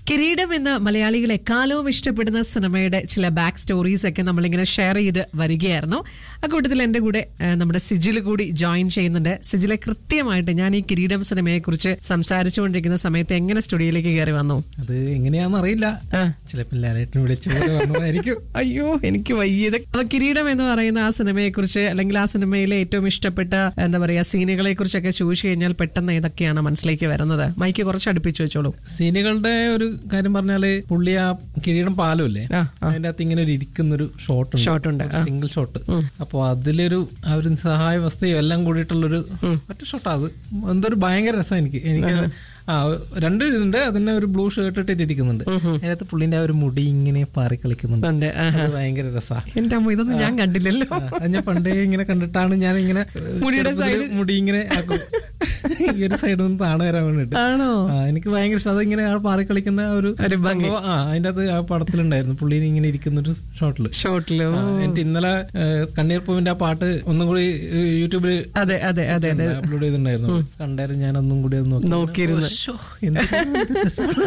കിരീടം എന്ന മലയാളികൾ എക്കാലവും ഇഷ്ടപ്പെടുന്ന സിനിമയുടെ ചില ബാക്ക് സ്റ്റോറീസ് ഒക്കെ നമ്മളിങ്ങനെ ഷെയർ ചെയ്ത് വരികയായിരുന്നു ആ കൂട്ടത്തിൽ എൻ്റെ കൂടെ ആ, നമ്മുടെ സിജിൽ കൂടി ജോയിൻ ചെയ്യുന്നുണ്ട് സിജിലെ കൃത്യമായിട്ട് ഞാൻ ഈ കിരീടം സിനിമയെ കുറിച്ച് സംസാരിച്ചുകൊണ്ടിരിക്കുന്ന സമയത്ത് എങ്ങനെ സ്റ്റുഡിയോയിലേക്ക് കയറി വന്നു അത് എങ്ങനെയാന്ന് അറിയില്ല ആ. ചിലപ്പോൾ ലാലേട്ടൻ വിളിച്ചു വന്നതായിരിക്കും അയ്യോ എനിക്ക് വയ്യത് അപ്പൊ കിരീടം എന്ന് പറയുന്ന ആ സിനിമയെ കുറിച്ച് അല്ലെങ്കിൽ ആ സിനിമയിലെ ഏറ്റവും ഇഷ്ടപ്പെട്ട എന്താ പറയാ സീനുകളെ കുറിച്ചൊക്കെ ചോദിച്ചു കഴിഞ്ഞാൽ പെട്ടെന്ന് ഏതൊക്കെയാണ് മനസ്സിലേക്ക് വരുന്നത് മൈക്ക് കുറച്ച് അടുപ്പിച്ചു വെച്ചോളൂ സീനുകളുടെ ഒരു കാര്യം പറഞ്ഞാല് പുള്ളി ആ കിരീടം പാലമില്ലേ ആ, അതിന്റെ അകത്ത് ഇങ്ങനെ ഒരു ഇരിക്കുന്നൊരു ഷോട്ട് Shot ഉണ്ട്, ആ. സിംഗിൾ ഷോട്ട് അപ്പൊ അതിലൊരു ആ ഒരു സഹായവസ്ഥയും എല്ലാം കൂടിയിട്ടുള്ളൊരു ഒറ്റ ഷോട്ടാ അത് എന്തൊരു ഭയങ്കര രസം എനിക്ക് എനിക്ക് ആ രണ്ട് ഇതുണ്ട് അതിന്റെ ഒരു ബ്ലൂ ഷർട്ട് ഇട്ടിട്ട് ഇരിക്കുന്നുണ്ട് അതിനകത്ത് പുള്ളിന്റെ ആ ഒരു മുടി ഇങ്ങനെ പാറി കളിക്കുന്നുണ്ട് ഉണ്ട് ആഹാ. അത് ഭയങ്കര രസാ എന്റെ അമ്മ ഇതൊന്നും ഞാൻ കണ്ടില്ലല്ലോ ആ, അത് ഞാൻ പണ്ടേ ഇങ്ങനെ കണ്ടിട്ടാണ് ഞാൻ ഇങ്ങനെ മുടിയുടെ ചെറുപ്പത്തില് മുടി ഇങ്ങനെ ആക്കും. ഈ ഒരു സൈഡിൽ നിന്ന് താണു വരാൻ വേണ്ടിട്ട് ആണോ ആ, എനിക്ക് ഭയങ്കര ഇഷ്ടം അതിങ്ങനെ ആ പാറി കളിക്കുന്ന ആ ഒരു ഒരു ഭംഗി. സംഭവം, ആ അതിന്റെ അകത്ത് ആ പടത്തിലുണ്ടായിരുന്നു പുള്ളി ഇങ്ങനെ ഇരിക്കുന്ന ഒരു ഷോട്ടില് ഷോട്ടിലോ എനിക്ക് ഇന്നലെ ഏഹ്, കണ്ണീർ പൂവിന്റെ ആ പാട്ട് ഒന്നും കൂടി ഏഹ്, യൂട്യൂബിൽ അതെ അതെ അതെ അതെ അപ്ലോഡ് ചെയ്തിട്ടുണ്ടായിരുന്നു കണ്ടായിരുന്നു ഞാൻ ഒന്നും കൂടി അത് നോക്കി നോക്കിയിരുന്നു. ശ്ശോ, എന്ത് രസാണ്.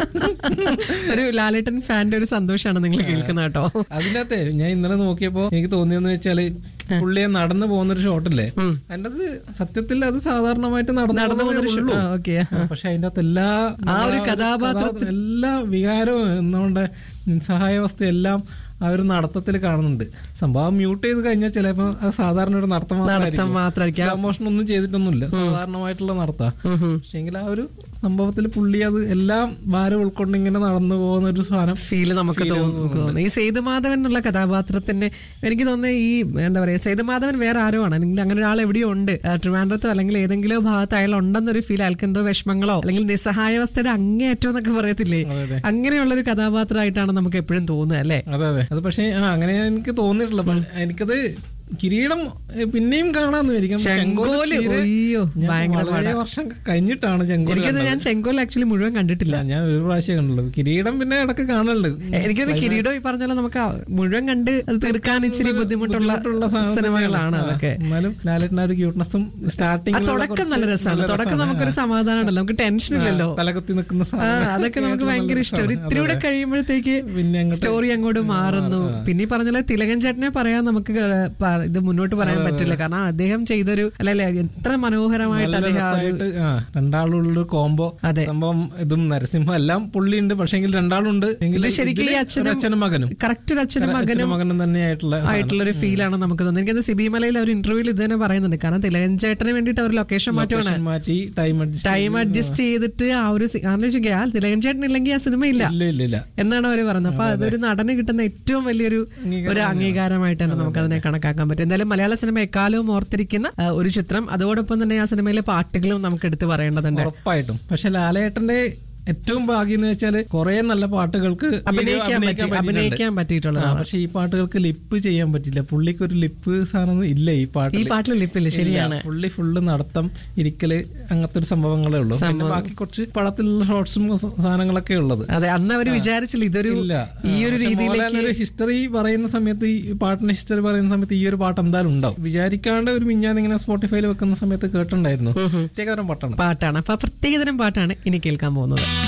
ഒരു ലാലേട്ടൻ ഫാന്റെ ഒരു സന്തോഷമാണ് നിങ്ങൾ കേൾക്കുന്നത് കേട്ടോ അതിനകത്തെ ഞാൻ ഇന്നലെ നോക്കിയപ്പോ എനിക്ക് തോന്നിയെന്ന് വെച്ചാല് പുള്ളിയെ നടന്നു പോകുന്ന ഒരു ഷോട്ടില്ലേ അതിന്റെ അത് സത്യത്തിൽ അത് സാധാരണമായിട്ട് നടന്നു നടന്നു പോകുന്നതേ പോകുന്നൊരു ഉള്ളൂ. ഷോ- ആ, ഓക്കേ. ആ, പക്ഷെ അതിന്റെ അകത്ത് എല്ലാ ആ ഒരു കഥാ- കഥാപാത്രത്തിൽ- കഥാ- എല്ലാ വികാരവും എന്നുകൊണ്ട് നിസ്സഹായാവസ്ഥ എല്ലാം ആ ഒരു നടത്തത്തിൽ കാണുന്നുണ്ട് സംഭവം മ്യൂട്ട് ചെയ്ത് കഴിഞ്ഞാൽ ചിലപ്പോ അത് സാധാരണ ഒരു നടത്തം നടത്തം മാത്രമായിരിക്കും. സ്ലോ മോഷൻ ഒന്നും ചെയ്തിട്ടൊന്നുമില്ല സാധാരണമായിട്ടുള്ള നടത്താ പക്ഷെങ്കിൽ ആ ഒരു സംഭവത്തിൽ പുള്ളി അത് എല്ലാം ഭാരം ഉൾക്കൊണ്ട് ഇങ്ങനെ നടന്നു പോകുന്ന ഒരു സാധനം ഫീല് നമുക്ക് തോന്നുന്നു ഈ സേതുമാധവൻ എന്നുള്ള കഥാപാത്രത്തിന്റെ എനിക്ക് തോന്നുന്നത് ഈ എന്താ പറയാ സേതുമാധവൻ വേറെ ആരോ ആണ് അല്ലെങ്കിൽ അങ്ങനെ ഒരാൾ എവിടെയോ ഉണ്ട് ആ, ട്രിവാൻഡ്രത്തോ അല്ലെങ്കിൽ ഏതെങ്കിലും ഭാഗത്ത് അയാൾ ഉണ്ടെന്നൊരു ഫീൽ അയാൾക്ക് എന്തോ വിഷമങ്ങളോ അല്ലെങ്കിൽ നിസ്സഹായാവസ്ഥയുടെ അങ്ങേയറ്റം എന്നൊക്കെ പറയത്തില്ലേ അങ്ങനെയുള്ള ഒരു കഥാപാത്രമായിട്ടാണ് നമുക്ക് എപ്പോഴും തോന്നുക അല്ലേ അതെ അതെ അത് പക്ഷേ ആ അങ്ങനെ എനിക്ക് തോന്നിയിട്ടുള്ള എനിക്കത് കിരീടം ഏ, പിന്നെയും കാണാന്ന് വരിക്കും ചെങ്കോല് അയ്യോ ഭയങ്കര വളരെ വർഷം കഴിഞ്ഞിട്ടാണ് ചെങ്കോല് എനിക്കത് ഞാൻ ചെങ്കോൽ ആക്ച്വലി മുഴുവൻ കണ്ടിട്ടില്ല കണ്ടത്. ഞാൻ ഒരു പ്രാവശ്യം കണ്ടുള്ളൂ കിരീടം പിന്നെ ഇടക്ക് കാണലുണ്ട് എനിക്കത് കിരീടം ഈ പറഞ്ഞ പോലെ നമുക്ക് ആ മുഴുവൻ കണ്ട് അത് തീർക്കാൻ ഇച്ചിരി ബുദ്ധിമുട്ടുള്ള ബുദ്ധിമുട്ടുള്ള സാധനം സിനിമകളാണ് തന്നെയാണ്. അതൊക്കെ ആ, എന്നാലും ലാലേട്ടൻ ആ ഒരു ക്യൂട്ട്നെസ്സും ആ സ്റ്റാർട്ടിംഗ് തുടക്കം നല്ല രസമാണ് തുടക്കം നമുക്കൊരു സമാധാനമാണല്ലോ നമുക്ക് ടെൻഷൻ ഇല്ലല്ലോ തലകുത്തി നിൽക്കുന്ന ആ സാധനം അതൊക്കെ നമുക്ക് ഭയങ്കര ഇഷ്ടം ഒരു ഇത്തിരി കൂടെ കഴിയുമ്പോഴത്തേക്ക് പിന്നെ അങ്ങോട്ട് സ്റ്റോറി അങ്ങോട്ട് മാറുന്നു പിന്നെ ഈ പറഞ്ഞ പോലെ തിലകൻ ചേട്ടനെ പറയാൻ നമുക്ക് ക- പ- ഇത് മുന്നോട്ട് പറയാൻ പറ്റില്ല കാരണം അദ്ദേഹം ചെയ്തൊരു അല്ലല്ലേ എത്ര മനോഹരമായിട്ട് നല്ല അദ്ദേഹം ആ ഒരു രസമായിട്ട് ആ രണ്ടാളുള്ള കോംബോ അതെ. സംഭവം ഇതും നരസിംഹം എല്ലാം പുള്ളിയുണ്ട് പക്ഷെങ്കിൽ രണ്ടാളുണ്ട് എങ്കിൽ ഇത് ശരിക്കും ഈ ഇതില് അച്ഛനും ഒരു അച്ഛനും മകനും കറക്റ്റ് ഒരു അച്ഛനും മകനും അച്ഛനും മകനും തന്നെയായിട്ടുള്ള ആയിട്ടുള്ള ഒരു ഫീലാണ് നമുക്ക് തോന്നുന്നത് എനിക്കത് സിബി മലയിൽ ഒരു ഇന്റർവ്യൂവിൽ ഇത് തന്നെ പറയുന്നുണ്ട് കാരണം തിലകൻ ചേട്ടന് വേണ്ടിയിട്ട് അവർ ലൊക്കേഷൻ മാറ്റുവാണ് ലൊക്കേഷൻ മാറ്റി ടൈം ടൈം അഡ്ജസ്റ്റ് ചെയ്തിട്ട് ആ ഒരു സി- ആലോചിക്കുക ആ തിലകൻ ചേട്ടൻ ഇല്ലെങ്കിൽ ആ സിനിമ ഇല്ല ഇല്ല ഇല്ല ഇല്ല എന്നാണ് അവർ പറയുന്നത് അപ്പൊ അതൊരു നടന് കിട്ടുന്ന ഏറ്റവും വലിയൊരു ഒരു അംഗീകാരമായിട്ടാണ് നമുക്ക് അതിനെ കണക്കാക്കാൻ പറ്റും എന്തായാലും മലയാള സിനിമ എക്കാലവും ഓർത്തിരിക്കുന്ന ആ, ഒരു ചിത്രം അതോടൊപ്പം തന്നെ ആ സിനിമയിലെ പാട്ടുകളും നമുക്ക് എടുത്തു പറയേണ്ടതുണ്ട് ഉറപ്പായിട്ടും പക്ഷെ ലാലേട്ടന്റെ ഏറ്റവും ഭാഗ്യം എന്ന് വെച്ചാല് കുറെ നല്ല പാട്ടുകൾക്ക് video അഭിനയിക്കാൻ പറ്റി പറ്റിയിട്ടുണ്ട്. അഭിനയിക്കാൻ പറ്റിയിട്ടുള്ളത് ആ, പക്ഷെ ഈ പാട്ടുകൾക്ക് ലിപ്പ് ചെയ്യാൻ പറ്റില്ല പുള്ളിക്ക് ഒരു ലിപ്പ് സാധനം ഇല്ല ഈ ഈ പാട്ടിൽ പാട്ടിൽ ലിപ്പില്ല ശരിയാണ് പുള്ളി ഫുള്ള് നടത്തം ഇരിക്കല് അങ്ങനത്തെ ഒരു സംഭവങ്ങളേ ഉള്ളൂ പിന്നെ ബാക്കി കുറച്ച് പടത്തിലുള്ള ഷോർട്സും സാധനങ്ങളൊക്കെ ഉള്ളത് അതെ അന്ന് അവർ വിചാരിച്ചില്ല ഇതൊരു ഇല്ല ഈ ഒരു രീതിയിലേക്ക് ഒരു ഹിസ്റ്ററി പറയുന്ന സമയത്ത് ഈ പാട്ടിന്റെ ഹിസ്റ്ററി പറയുന്ന സമയത്ത് ഈ ഒരു പാട്ട് എന്തായാലും ഉണ്ടാവും വിചാരിക്കാണ്ട് ഒരു മിഞ്ഞാന്ന് ഇങ്ങനെ സ്പോട്ടിഫൈയിൽ വെക്കുന്ന സമയത്ത് കേട്ടിട്ടുണ്ടായിരുന്നു പ്രത്യേകതരം പാട്ടാണ് പാട്ടാണ് അപ്പൊ ആ പ്രത്യേകതരം പാട്ടാണ് ഇനി കേൾക്കാൻ പോകുന്നത്